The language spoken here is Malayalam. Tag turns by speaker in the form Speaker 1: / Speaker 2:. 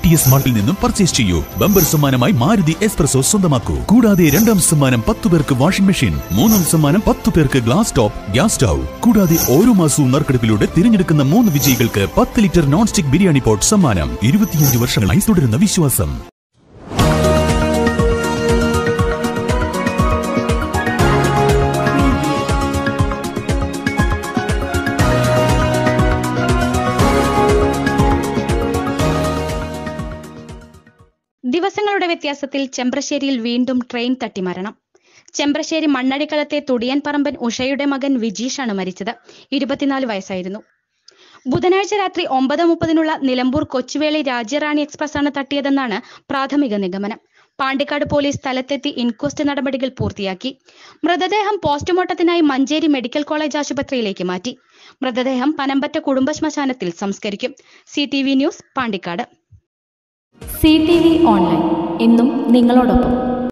Speaker 1: ടി എസ് മാർട്ടിൽ നിന്നും പർച്ചേസ് ചെയ്യൂ ബമ്പർ സമ്മാനമായി മാരുതി എക്സ്പ്രസോ സ്വന്തമാക്കൂ കൂടാതെ രണ്ടാം സമ്മാനം പത്ത് പേർക്ക് വാഷിംഗ് മെഷീൻ മൂന്നാം സമ്മാനം പത്ത് പേർക്ക് ഗ്ലാസ് ടോപ്പ് ഗ്യാസ് സ്റ്റൗ കൂടാതെ ഓരോ മാസവും നറുക്കെടുപ്പിലൂടെ തിരഞ്ഞെടുക്കുന്ന മൂന്ന് വിജയികൾക്ക് പത്ത് litre non stick biryani pot സമ്മാനം ഇരുപത്തിയഞ്ച് വർഷങ്ങളായി തുടരുന്ന വിശ്വാസം
Speaker 2: ദിവസങ്ങളുടെ വ്യത്യാസത്തിൽ ചെമ്പ്രശ്ശേരിയിൽ വീണ്ടും ട്രെയിൻ തട്ടിമരണം ചെമ്പ്രശ്ശേരി മണ്ണടിക്കളത്തെ തുടിയൻ പറമ്പൻ ഉഷയുടെ മകൻ വിജീഷാണ് മരിച്ചത് ഇരുപത്തിനാല് വയസ്സായിരുന്നു ബുധനാഴ്ച രാത്രി ഒമ്പത് മുപ്പതിനുള്ള നിലമ്പൂർ കൊച്ചുവേളി രാജ്യറാണി എക്സ്പ്രസ് ആണ് തട്ടിയതെന്നാണ് പ്രാഥമിക നിഗമനം പാണ്ടിക്കാട് പോലീസ് സ്ഥലത്തെത്തി ഇൻക്വസ്റ്റ് നടപടികൾ പൂർത്തിയാക്കി മൃതദേഹം പോസ്റ്റ്മോർട്ടത്തിനായി മഞ്ചേരി മെഡിക്കൽ കോളേജ് ആശുപത്രിയിലേക്ക് മാറ്റി മൃതദേഹം പനമ്പറ്റ കുടുംബ ശ്മശാനത്തിൽ സംസ്കരിക്കും C news Pandikkad
Speaker 3: C T V online എന്നും നിങ്ങളോടൊപ്പം